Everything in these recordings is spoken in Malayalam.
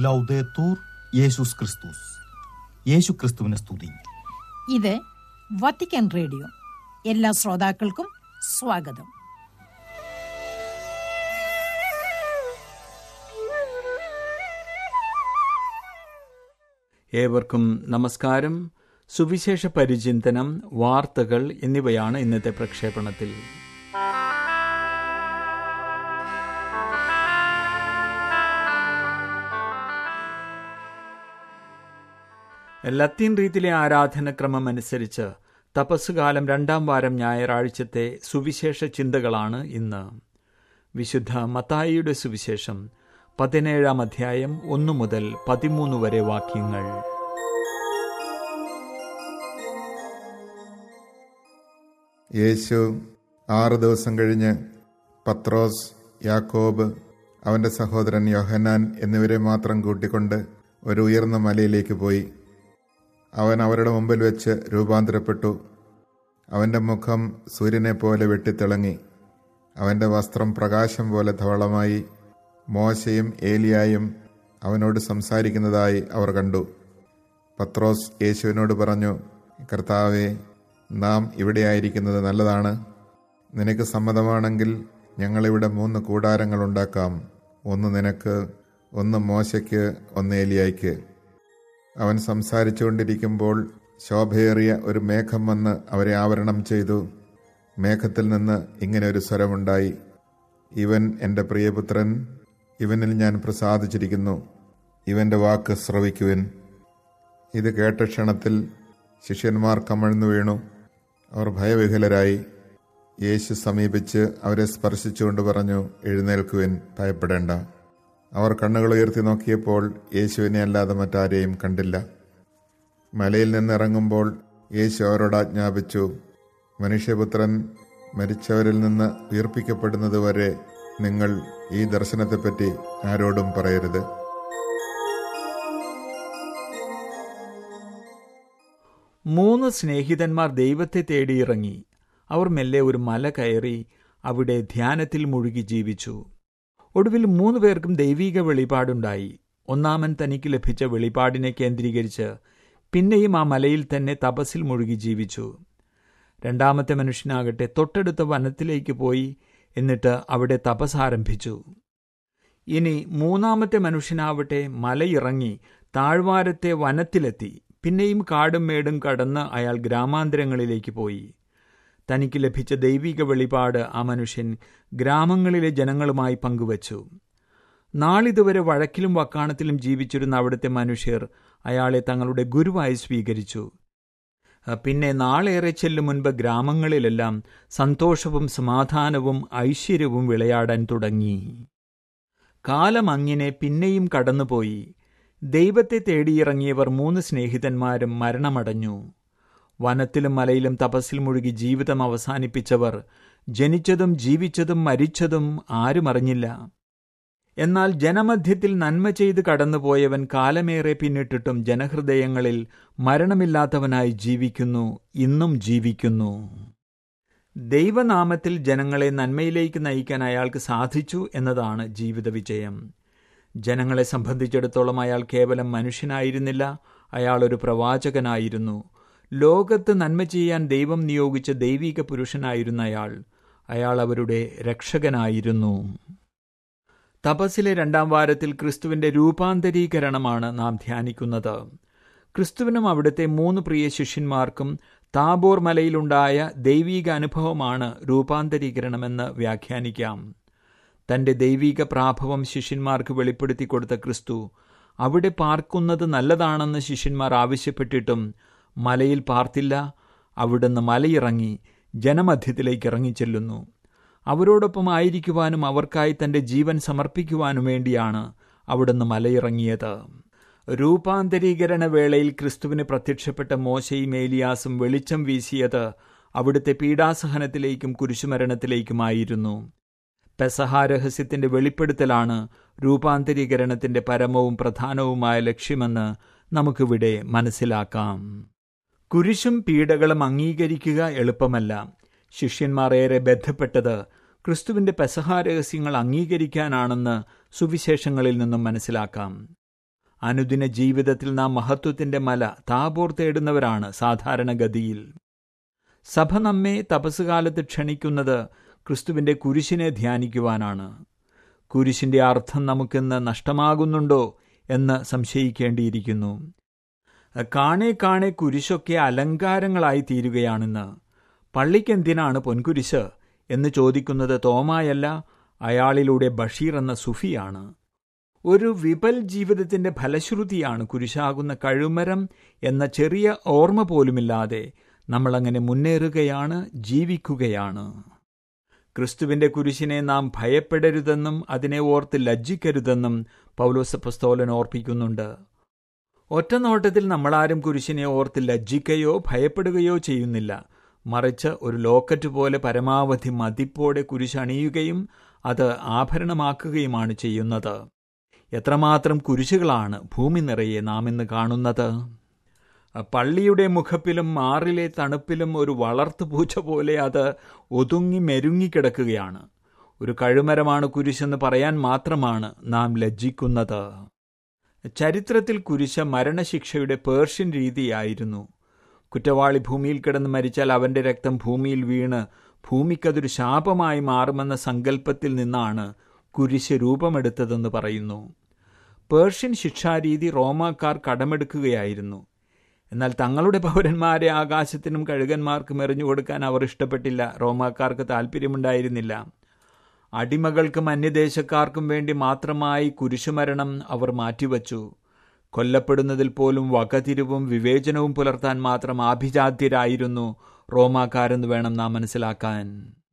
ലൗദേത്തൂർ യേശുസ് ക്രിസ്തുസ് യേശു ക്രിസ്തുവിനെ സ്തുതി ഇത് വത്തിക്കാൻ റേഡിയോ എല്ലാ ശ്രോതാക്കൾക്കും സ്വാഗതം ഏവർക്കും നമസ്കാരം സുവിശേഷ പരിചിന്തനം വാർത്തകൾ എന്നിവയാണ് ഇന്നത്തെ പ്രക്ഷേപണത്തിൽ ലത്തീൻ റീതിയിലെ ആരാധനക്രമം അനുസരിച്ച് തപസ്സുകാലം രണ്ടാം വാരം ഞായറാഴ്ചത്തെ സുവിശേഷ ചിന്തകളാണ് ഇന്ന് വിശുദ്ധ മത്തായിയുടെ സുവിശേഷം പതിനേഴാം അധ്യായം ഒന്നു മുതൽ പതിമൂന്ന് വരെ വാക്യങ്ങൾ യേശു ആറ് ദിവസം കഴിഞ്ഞ് പത്രോസ് യാക്കോബ് അവന്റെ സഹോദരൻ യോഹന്നാൻ എന്നിവരെ മാത്രം കൂട്ടിക്കൊണ്ട് ഒരു ഉയർന്ന മലയിലേക്ക് പോയി അവൻ അവരുടെ മുമ്പിൽ വെച്ച് രൂപാന്തരപ്പെട്ടു അവന്റെ മുഖം സൂര്യനെ പോലെ വെട്ടിത്തിളങ്ങി അവന്റെ വസ്ത്രം പ്രകാശം പോലെ ധവളമായി മോശയും ഏലിയായും അവനോട് സംസാരിക്കുന്നതായി അവർ കണ്ടു പത്രോസ് യേശുവിനോട് പറഞ്ഞു കർത്താവെ നാം ഇവിടെയായിരിക്കുന്നത് നല്ലതാണ് നിനക്ക് സമ്മതമാണെങ്കിൽ ഞങ്ങളിവിടെ മൂന്ന് കൂടാരങ്ങൾ ഉണ്ടാക്കാം ഒന്ന് നിനക്ക് ഒന്ന് മോശയ്ക്ക് ഒന്ന് ഏലിയായ്ക്ക് അവൻ സംസാരിച്ചുകൊണ്ടിരിക്കുമ്പോൾ ശോഭയേറിയ ഒരു മേഘം വന്ന് അവരെ ആവരണം ചെയ്തു മേഘത്തിൽ നിന്ന് ഇങ്ങനെ ഒരു സ്വരമുണ്ടായി ഇവൻ എൻ്റെ പ്രിയപുത്രൻ ഇവനിൽ ഞാൻ പ്രസാദിച്ചിരിക്കുന്നു ഇവൻ്റെ വാക്ക് ശ്രവിക്കുവിൻ ഇത് കേട്ട ക്ഷണത്തിൽ ശിഷ്യന്മാർ കമഴ്ന്നു വീണു അവർ ഭയവിഹലരായി യേശു സമീപിച്ച് അവരെ സ്പർശിച്ചുകൊണ്ട് പറഞ്ഞു എഴുന്നേൽക്കുവിൻ ഭയപ്പെടേണ്ട അവർ കണ്ണുകൾ ഉയർത്തി നോക്കിയപ്പോൾ യേശുവിനെ അല്ലാതെ മറ്റാരെയും കണ്ടില്ല മലയിൽ നിന്നിറങ്ങുമ്പോൾ യേശു അവരോട് ആജ്ഞാപിച്ചു മനുഷ്യപുത്രൻ മരിച്ചവരിൽ നിന്ന് ഉയർപ്പിക്കപ്പെടുന്നതുവരെ നിങ്ങൾ ഈ ദർശനത്തെപ്പറ്റി ആരോടും പറയരുത് മൂന്ന് സ്നേഹിതന്മാർ ദൈവത്തെ തേടിയിറങ്ങി അവർ മെല്ലെ ഒരു മല കയറി അവിടെ ധ്യാനത്തിൽ മുഴുകി ജീവിച്ചു ഒടുവിൽ മൂന്ന് പേർക്കും ദൈവീക വെളിപാടുണ്ടായി ഒന്നാമൻ തനിക്ക് ലഭിച്ച വെളിപാടിനെ കേന്ദ്രീകരിച്ച് പിന്നെയും ആ മലയിൽ തന്നെ തപസ്സിൽ മുഴുകി ജീവിച്ചു രണ്ടാമത്തെ മനുഷ്യനാകട്ടെ തൊട്ടടുത്ത വനത്തിലേക്ക് പോയി എന്നിട്ട് അവിടെ തപസ് ആരംഭിച്ചു ഇനി മൂന്നാമത്തെ മനുഷ്യനാവട്ടെ മലയിറങ്ങി താഴ്വാരത്തെ വനത്തിലെത്തി പിന്നെയും കാടും മേടും കടന്ന് അയാൾ ഗ്രാമാന്തരങ്ങളിലേക്ക് പോയി തനിക്ക് ലഭിച്ച ദൈവിക വെളിപാട് ആ മനുഷ്യൻ ഗ്രാമങ്ങളിലെ ജനങ്ങളുമായി പങ്കുവച്ചു നാളിതുവരെ വഴക്കിലും വക്കാണത്തിലും ജീവിച്ചിരുന്ന അവിടുത്തെ മനുഷ്യർ അയാളെ തങ്ങളുടെ ഗുരുവായി സ്വീകരിച്ചു പിന്നെ നാളേറെ ചെല്ലും മുൻപ് ഗ്രാമങ്ങളിലെല്ലാം സന്തോഷവും സമാധാനവും ഐശ്വര്യവും വിളയാടാൻ തുടങ്ങി കാലം അങ്ങനെ പിന്നെയും കടന്നുപോയി ദൈവത്തെ തേടിയിറങ്ങിയവർ മൂന്ന് സ്നേഹിതന്മാരും മരണമടഞ്ഞു വനത്തിലും മലയിലും തപസ്സിൽ മുഴുകി ജീവിതം അവസാനിപ്പിച്ചവർ ജനിച്ചതും ജീവിച്ചതും മരിച്ചതും ആരും അറിഞ്ഞില്ല എന്നാൽ ജനമധ്യത്തിൽ നന്മ ചെയ്ത് കടന്നുപോയവൻ കാലമേറെ പിന്നിട്ടിട്ടും ജനഹൃദയങ്ങളിൽ മരണമില്ലാത്തവനായി ജീവിക്കുന്നു ഇന്നും ജീവിക്കുന്നു ദൈവനാമത്തിൽ ജനങ്ങളെ നന്മയിലേക്ക് നയിക്കാൻ അയാൾക്ക് സാധിച്ചു എന്നതാണ് ജീവിത വിജയം ജനങ്ങളെ സംബന്ധിച്ചിടത്തോളം അയാൾ കേവലം മനുഷ്യനായിരുന്നില്ല അയാൾ ഒരു പ്രവാചകനായിരുന്നു ലോകത്ത് നന്മ ചെയ്യാൻ ദൈവം നിയോഗിച്ച ദൈവിക പുരുഷനായിരുന്ന അയാൾ അയാൾ അവരുടെ രക്ഷകനായിരുന്നു തപസ്സിലെ രണ്ടാം വാരത്തിൽ ക്രിസ്തുവിന്റെ രൂപാന്തരീകരണമാണ് നാം ധ്യാനിക്കുന്നത് ക്രിസ്തുവിനും അവിടുത്തെ മൂന്ന് പ്രിയ ശിഷ്യന്മാർക്കും താബോർ മലയിലുണ്ടായ ദൈവീക അനുഭവമാണ് രൂപാന്തരീകരണമെന്ന് വ്യാഖ്യാനിക്കാം തന്റെ ദൈവീക പ്രാഭവം ശിഷ്യന്മാർക്ക് വെളിപ്പെടുത്തി കൊടുത്ത ക്രിസ്തു അവിടെ പാർക്കുന്നത് നല്ലതാണെന്ന് ശിഷ്യന്മാർ ആവശ്യപ്പെട്ടിട്ടും മലയിൽ പാർത്തില്ല അവിടുന്ന് മലയിറങ്ങി ജനമധ്യത്തിലേക്ക് ഇറങ്ങിച്ചെല്ലുന്നു അവരോടൊപ്പം ആയിരിക്കുവാനും അവർക്കായി തന്റെ ജീവൻ സമർപ്പിക്കുവാനും വേണ്ടിയാണ് അവിടുന്ന് മലയിറങ്ങിയത് രൂപാന്തരീകരണ വേളയിൽ ക്രിസ്തുവിന് പ്രത്യക്ഷപ്പെട്ട മോശയും ഏലിയാസും വെളിച്ചം വീശിയത് അവിടുത്തെ പീഡാസഹനത്തിലേക്കും കുരിശുമരണത്തിലേക്കുമായിരുന്നു പെസഹാരഹസ്യത്തിന്റെ വെളിപ്പെടുത്തലാണ് രൂപാന്തരീകരണത്തിന്റെ പരമവും പ്രധാനവുമായ ലക്ഷ്യമെന്ന് നമുക്കിവിടെ മനസ്സിലാക്കാം കുരിശും പീഡകളും അംഗീകരിക്കുക എളുപ്പമല്ല ശിഷ്യന്മാർ ഏറെ ബന്ധപ്പെട്ടത് ക്രിസ്തുവിന്റെ പെസഹാരഹസ്യങ്ങൾ അംഗീകരിക്കാനാണെന്ന് സുവിശേഷങ്ങളിൽ നിന്നും മനസ്സിലാക്കാം അനുദിന ജീവിതത്തിൽ നാം മഹത്വത്തിന്റെ മല താപോർ തേടുന്നവരാണ് സാധാരണഗതിയിൽ സഭ നമ്മെ തപസ്സുകാലത്ത് ക്ഷണിക്കുന്നത് ക്രിസ്തുവിന്റെ കുരിശിനെ ധ്യാനിക്കുവാനാണ് കുരിശിന്റെ അർത്ഥം നമുക്കിന്ന് നഷ്ടമാകുന്നുണ്ടോ എന്ന് സംശയിക്കേണ്ടിയിരിക്കുന്നു കാണെ കാണെ കുരിശൊക്കെ അലങ്കാരങ്ങളായി തീരുകയാണെന്ന് പള്ളിക്കെന്തിനാണ് പൊൻകുരിശ് എന്ന് ചോദിക്കുന്നത് തോമായല്ല അയാളിലൂടെ ബഷീർ എന്ന സുഫിയാണ് ഒരു വിപൽ ജീവിതത്തിന്റെ ഫലശ്രുതിയാണ് കുരിശാകുന്ന കഴുമരം എന്ന ചെറിയ ഓർമ്മ പോലുമില്ലാതെ നമ്മളങ്ങനെ മുന്നേറുകയാണ് ജീവിക്കുകയാണ് ക്രിസ്തുവിന്റെ കുരിശിനെ നാം ഭയപ്പെടരുതെന്നും അതിനെ ഓർത്ത് ലജ്ജിക്കരുതെന്നും പൗലോസപ്പസ്തോലൻ ഓർപ്പിക്കുന്നുണ്ട് ഒറ്റനോട്ടത്തിൽ നമ്മളാരും കുരിശിനെ ഓർത്ത് ലജ്ജിക്കുകയോ ഭയപ്പെടുകയോ ചെയ്യുന്നില്ല മറിച്ച് ഒരു ലോക്കറ്റ് പോലെ പരമാവധി മതിപ്പോടെ കുരിശണിയുകയും അത് ആഭരണമാക്കുകയുമാണ് ചെയ്യുന്നത് എത്രമാത്രം കുരിശുകളാണ് ഭൂമി നിറയെ നാം ഇന്ന് കാണുന്നത് പള്ളിയുടെ മുഖപ്പിലും മാറിലെ തണുപ്പിലും ഒരു വളർത്തു പൂച്ച പോലെ അത് ഒതുങ്ങി മെരുങ്ങിക്കിടക്കുകയാണ് ഒരു കഴുമരമാണ് കുരിശെന്ന് പറയാൻ മാത്രമാണ് നാം ലജ്ജിക്കുന്നത് ചരിത്രത്തിൽ കുരിശ മരണശിക്ഷയുടെ പേർഷ്യൻ രീതിയായിരുന്നു കുറ്റവാളി ഭൂമിയിൽ കിടന്ന് മരിച്ചാൽ അവന്റെ രക്തം ഭൂമിയിൽ വീണ് ഭൂമിക്കതൊരു ശാപമായി മാറുമെന്ന സങ്കല്പത്തിൽ നിന്നാണ് കുരിശ് രൂപമെടുത്തതെന്ന് പറയുന്നു പേർഷ്യൻ ശിക്ഷാരീതി റോമാക്കാർ കടമെടുക്കുകയായിരുന്നു എന്നാൽ തങ്ങളുടെ പൗരന്മാരെ ആകാശത്തിനും കഴുകന്മാർക്കും എറിഞ്ഞു കൊടുക്കാൻ അവർ ഇഷ്ടപ്പെട്ടില്ല റോമാക്കാർക്ക് താല്പര്യമുണ്ടായിരുന്നില്ല അടിമകൾക്കും അന്യദേശക്കാർക്കും വേണ്ടി മാത്രമായി കുരിശുമരണം അവർ മാറ്റിവച്ചു കൊല്ലപ്പെടുന്നതിൽ പോലും വകതിരിവും വിവേചനവും പുലർത്താൻ മാത്രം ആഭിജാത്യരായിരുന്നു റോമാക്കാരെന്ന് വേണം നാം മനസ്സിലാക്കാൻ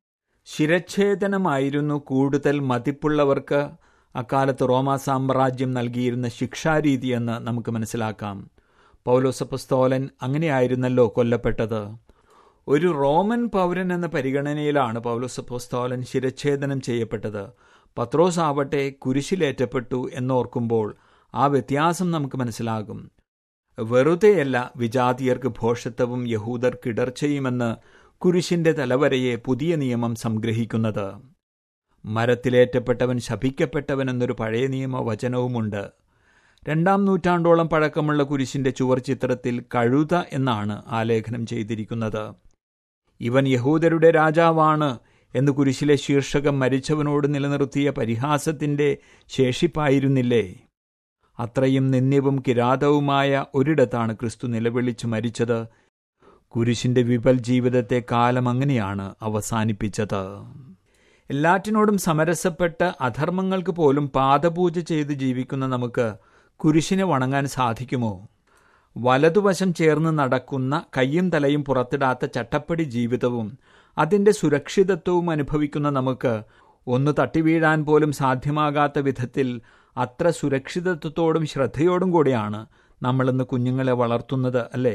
ശിരച്ഛേദനമായിരുന്നു കൂടുതൽ മതിപ്പുള്ളവർക്ക് അക്കാലത്ത് റോമാ സാമ്രാജ്യം നൽകിയിരുന്ന ശിക്ഷാരീതിയെന്ന് നമുക്ക് മനസ്സിലാക്കാം പൗലോസപ്പസ്തോലൻ അങ്ങനെയായിരുന്നല്ലോ കൊല്ലപ്പെട്ടത് ഒരു റോമൻ പൗരൻ എന്ന പരിഗണനയിലാണ് പൗലോസപ്പസ്തോലൻ ശിരച്ഛേദനം ചെയ്യപ്പെട്ടത് പത്രോസ് ആവട്ടെ കുരിശിലേറ്റപ്പെട്ടു എന്നോർക്കുമ്പോൾ ആ വ്യത്യാസം നമുക്ക് മനസ്സിലാകും വെറുതെയല്ല വിജാതിയർക്ക് ഭോഷത്വവും യഹൂദർക്ക് ഇടർച്ചയുമെന്ന് കുരിശിന്റെ തലവരയെ പുതിയ നിയമം സംഗ്രഹിക്കുന്നത് മരത്തിലേറ്റപ്പെട്ടവൻ ശപിക്കപ്പെട്ടവൻ എന്നൊരു പഴയ നിയമ വചനവുമുണ്ട് രണ്ടാം നൂറ്റാണ്ടോളം പഴക്കമുള്ള കുരിശിന്റെ ചുവർ ചിത്രത്തിൽ കഴുത എന്നാണ് ആലേഖനം ചെയ്തിരിക്കുന്നത് ഇവൻ യഹൂദരുടെ രാജാവാണ് എന്ന് കുരിശിലെ ശീർഷകം മരിച്ചവനോട് നിലനിർത്തിയ പരിഹാസത്തിന്റെ ശേഷിപ്പായിരുന്നില്ലേ അത്രയും നിന്ദ്യവും കിരാതവുമായ ഒരിടത്താണ് ക്രിസ്തു നിലവിളിച്ചു മരിച്ചത് കുരിശിന്റെ വിപൽ ജീവിതത്തെ കാലം അങ്ങനെയാണ് അവസാനിപ്പിച്ചത് എല്ലാറ്റിനോടും സമരസപ്പെട്ട് അധർമ്മങ്ങൾക്ക് പോലും പാദപൂജ ചെയ്ത് ജീവിക്കുന്ന നമുക്ക് കുരിശിനെ വണങ്ങാൻ സാധിക്കുമോ വലതുവശം ചേർന്ന് നടക്കുന്ന കയ്യും തലയും പുറത്തിടാത്ത ചട്ടപ്പടി ജീവിതവും അതിന്റെ സുരക്ഷിതത്വവും അനുഭവിക്കുന്ന നമുക്ക് ഒന്ന് തട്ടിവീഴാൻ പോലും സാധ്യമാകാത്ത വിധത്തിൽ അത്ര സുരക്ഷിതത്വത്തോടും ശ്രദ്ധയോടും കൂടിയാണ് നമ്മളിന്ന് കുഞ്ഞുങ്ങളെ വളർത്തുന്നത് അല്ലേ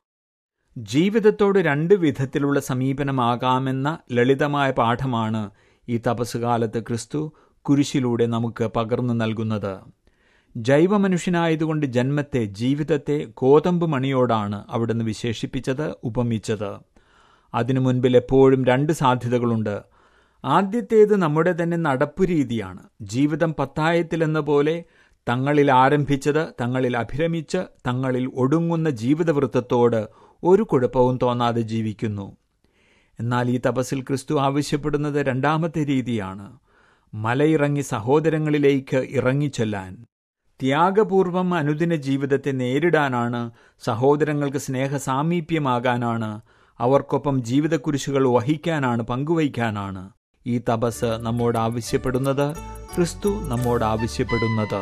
ജീവിതത്തോട് രണ്ട് വിധത്തിലുള്ള സമീപനമാകാമെന്ന ലളിതമായ പാഠമാണ് ഈ തപസ്സുകാലത്ത് ക്രിസ്തു കുരിശിലൂടെ നമുക്ക് പകർന്നു നൽകുന്നത് ജൈവമനുഷ്യനായതുകൊണ്ട് ജന്മത്തെ ജീവിതത്തെ കോതമ്പ് മണിയോടാണ് അവിടുന്ന് വിശേഷിപ്പിച്ചത് ഉപമിച്ചത് അതിനു മുൻപിൽ എപ്പോഴും രണ്ട് സാധ്യതകളുണ്ട് ആദ്യത്തേത് നമ്മുടെ തന്നെ നടപ്പു രീതിയാണ് ജീവിതം പത്തായത്തിലെന്ന പോലെ തങ്ങളിൽ ആരംഭിച്ചത് തങ്ങളിൽ അഭിരമിച്ച് തങ്ങളിൽ ഒടുങ്ങുന്ന ജീവിതവൃത്തത്തോട് ഒരു കുഴപ്പവും തോന്നാതെ ജീവിക്കുന്നു എന്നാൽ ഈ തപസ്സിൽ ക്രിസ്തു ആവശ്യപ്പെടുന്നത് രണ്ടാമത്തെ രീതിയാണ് മലയിറങ്ങി സഹോദരങ്ങളിലേക്ക് ഇറങ്ങിച്ചെല്ലാൻ ത്യാഗപൂർവം അനുദിന ജീവിതത്തെ നേരിടാനാണ് സഹോദരങ്ങൾക്ക് സ്നേഹസാമീപ്യമാകാനാണ് അവർക്കൊപ്പം ജീവിതക്കുരിശുകൾ വഹിക്കാനാണ് പങ്കുവയ്ക്കാനാണ് ഈ തപസ് നമ്മോട് ആവശ്യപ്പെടുന്നത് ക്രിസ്തു നമ്മോട് ആവശ്യപ്പെടുന്നത്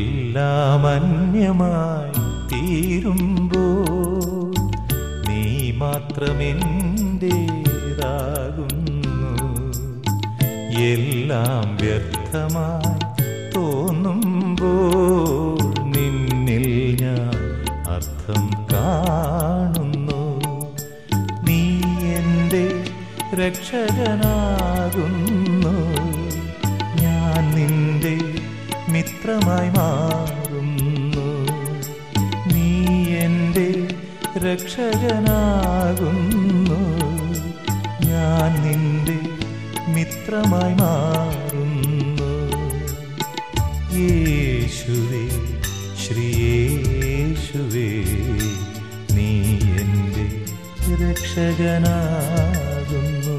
എല്ലാം അന്യമായി തീരുമ്പോൾ നീ മാത്രമെൻ്റേതാകുന്നു എല്ലാം വ്യർത്ഥമായി തോന്നുമ്പോൾ നിന്നിൽ ഞാൻ അർത്ഥം കാണുന്നു നീ എൻ്റെ രക്ഷകനാകുന്നു ഞാൻ നിന്റെ മിത്രമായി മാറുന്നു നീ എൻ്റെ രക്ഷകനാകുന്നു ഞാൻ നിന്റെ മിത്രമായി മാറുന്നു യേശുവേ ശ്രീയേശുവേ നീ എൻ്റെ രക്ഷകനാകുന്നു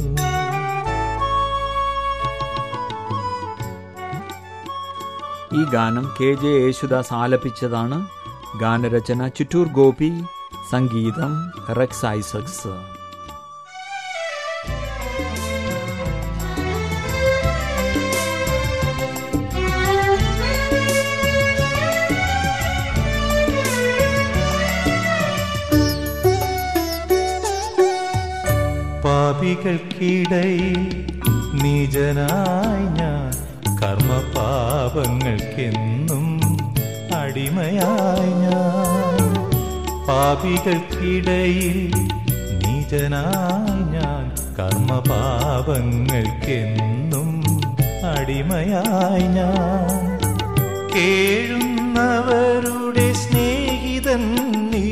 ഈ ഗാനം കെ ജെ യേശുദാസ് ആലപിച്ചതാണ് ഗാനരചന ചുറ്റൂർ ഗോപി സംഗീതം റെക്സ് ഐസക്സ് പാപികൾക്കിടയിൽ നിജനായി ഞാൻ കർമ്മപാപങ്ങൾക്കെന്നും അടിമയായി ഞാൻ പാപികൾക്കിടയിൽ നിജനായി ഞാൻ കർമ്മപാപങ്ങൾക്കെന്നും അടിമയായി ഞാൻ കേഴുന്നവരുടെ സ്നേഹിതൻ നീ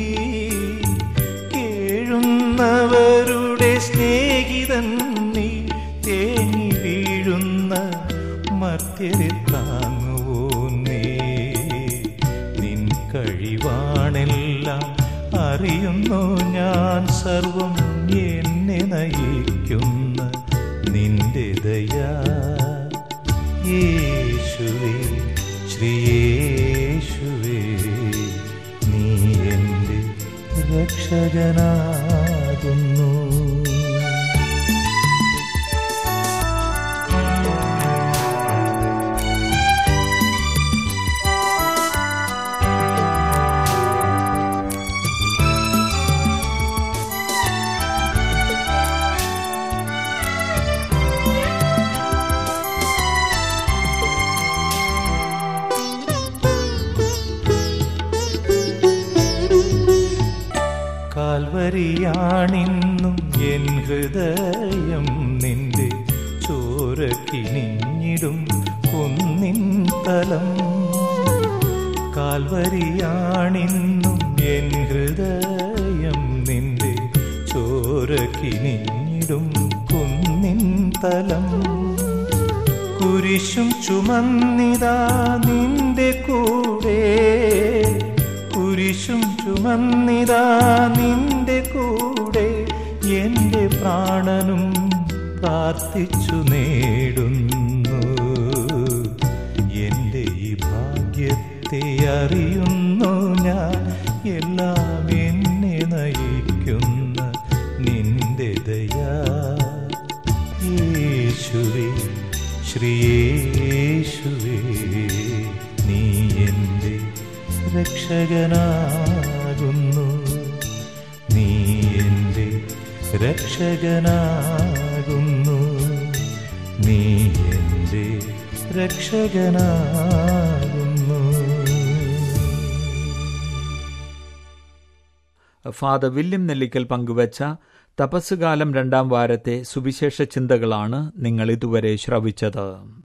കേഴുന്നവരുടെ സ്നേഹിതൻ നീ തേങ്ങി വീഴുന്ന മർത്യരെ താങ്ങുവോ നീ നിൻ കഴിവാണെല്ലാം അറിയുന്നു ഞാൻ സർവം എന്നെ നയിക്കുന്ന നിന്റെ ദയാ യേശുവേ ശ്രീയേശുവേ നീ എൻ്റെ രക്ഷകനാകുന്നു കാൽവരിയാണിന്നും എൻ ഹൃദയം നിന്റെ ചോര കിണിഞ്ഞിടും കുന്നിൻ തലം കാൽവരിയാണിന്നും എൻ ഹൃദയം നിന്റെ ചോര കിണിഞ്ഞിടും കുന്നിൻ തലം കുരിശും ചുമന്നിതാ നിന്റെ കൂടെ കുരിശും ചുമന്നിതാ നിന്റെ കൂടെ എൻ്റെ പ്രാണനും പ്രാർത്ഥിച്ചു നേടുന്നു എൻ്റെ ഈ ഭാഗ്യത്തെ അറിയുന്നു ഞാൻ എല്ലാം എന്നെ നയിക്കുന്ന നിന്റെ ദയാ യേശുവേ ശ്രീയേശുവേ നീ എൻ്റെ രക്ഷകനാകുന്നു നീ എൻ്റെ രക്ഷകനാകുന്നു നീ എൻ്റെ രക്ഷകനാകുന്നു ഫാദർ വില്യം നെല്ലിക്കൽ പങ്കുവച്ച തപസ്സുകാലം രണ്ടാം വാരത്തെ സുവിശേഷ ചിന്തകളാണ് നിങ്ങൾ ഇതുവരെ ശ്രവിച്ചത്